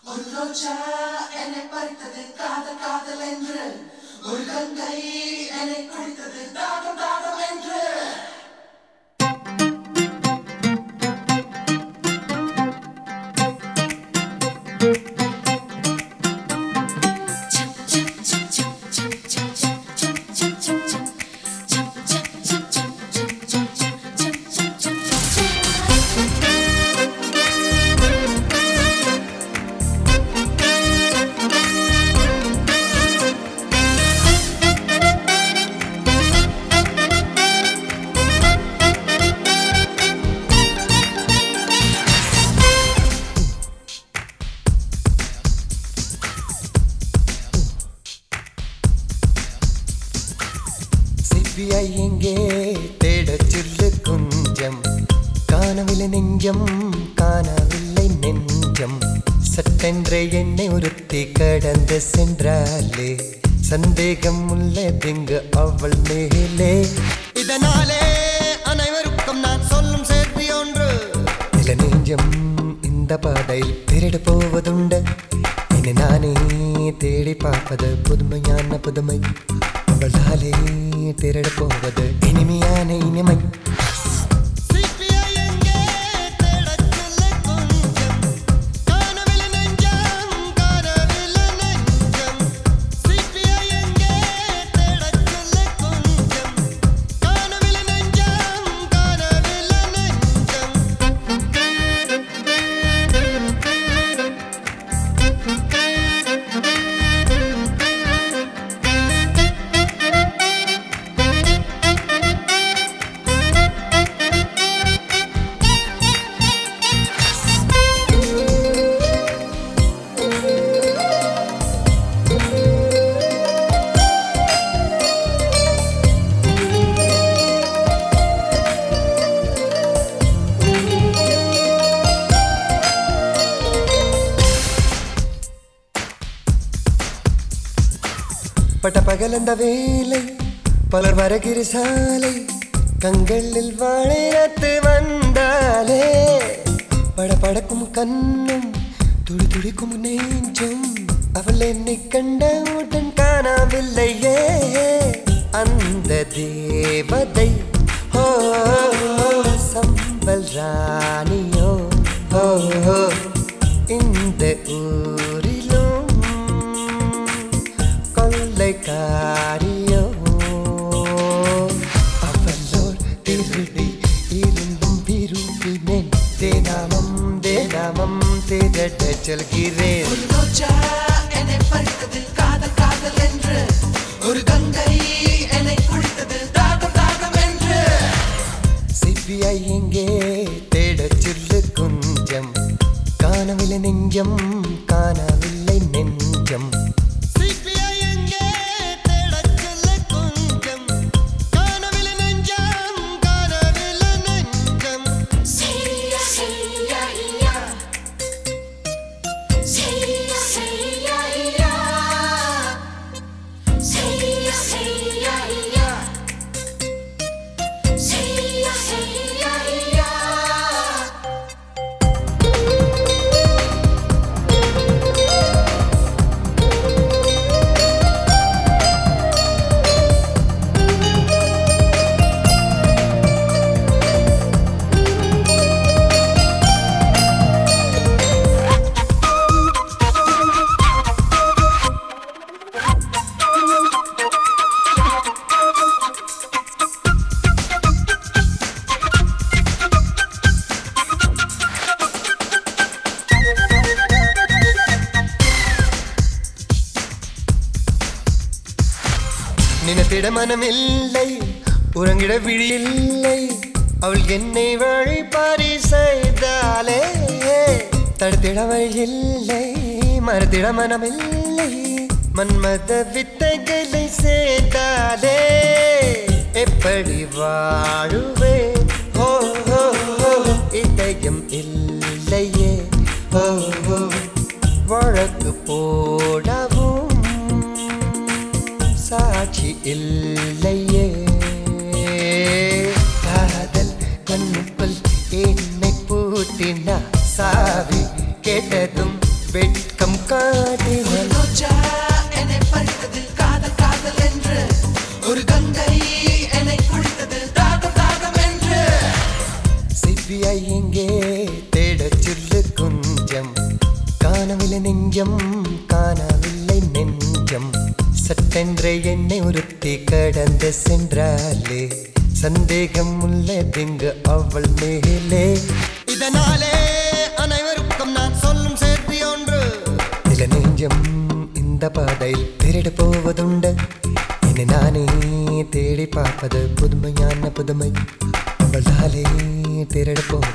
ஒரு ரோஜா என்னை பறித்தது காதல் காதல் என்று ஒரு கங்கை என்னை குடித்தது தாகம் தாகம் என்று சிபிஐ எங்கே தேடச் சொல்லு கொஞ்சம் காணவில்லை நெஞ்சம் காணவில்லை நெஞ்சம் சட்டென்ற என்னை ஒருத்தி கடந்து சென்றாலே சந்தேகம் உள்ளதிங்கு அவள் மேலே இதனாலே அனைவருக்கும் நான் சொல்லும் சேர்த்தி ஒன்று நில நெஞ்சம் இந்த பாதையில் திருடு போவதுண்டு என்னை நானே தேடி பார்ப்பது புதுமையான புதுமை அவளாலே திருட போவது இனிமையான இனிமை பட்ட பகலந்த வேலை பலர் வரகிற சாலை கண்களில் வாழையத்து வந்தாலே படபடக்கும் கண்ணும் துடி துடிக்கும் நெஞ்சும் அவள் என்னை கண்டவுடன் காணவில்லையே அந்த தேவதை ஓ சம்பல் ராணியோ ஓ இந்த ஊரிலும் கொள்ளைக்காரியோ அவளோர் திருடி இருந்தும் விரும்பினேன் தேனாமம் தேனாமம் தேடட்ட சொல்கிறேன் ஒரு ரோஜா என்னை பறித்தது காதல் காதல் என்று ஒரு கங்கை என்னை குடித்தது தாகம் தாகம் என்று சிபிஐ எங்கே தேடச் சொல்லு கொஞ்சம் காணவில்லை நெஞ்சம் காணவில்லை நெஞ்சம் நினைத்திட மனமில்லை உறங்கிட விழியில்லை அவள் என்னை வழிபாரி செய்தாலே தடுத்திட வழியில்லை மறுத்திட மனமில்லை மன்மத வித்தைகளை சேர்த்தாலே எப்படி வாழுவே ஓ ஓ, ஓ, இதயம் இல்லையே ஓ ஓ, வழக்கு போடவும் சாட்சி இல்லையே காதல் கண்ணுக்குள் என்னை பூட்டினா சாவி கேட்டதும் வெடி வெட்கம் காட்டினாள் ரோஜா என்னை பறித்தது காதல் காதல் என்று ஒரு கங்கை என்னை குடித்தது தாகம் தாகம் என்று சிபிஐ எங்கே தேடச் சொல்லு கொஞ்சம் காணவில்லை நெஞ்சம் காணவில்லை நெஞ்சம் சட்டென்று என்னை ஒருத்தி கடந்து சென்றாலே சந்தேகம் உள்ளதிங்கு அவள் மேலே இதனாலே அனைவருக்கும் நான் சொல்லும் சேர்த்தி ஒன்று சில நெஞ்சம் இந்த பாதையில் திருடு போவதுண்டு என்னை நானே தேடி பார்ப்பது புதுமையான புதுமை அவளாலே திருடு போ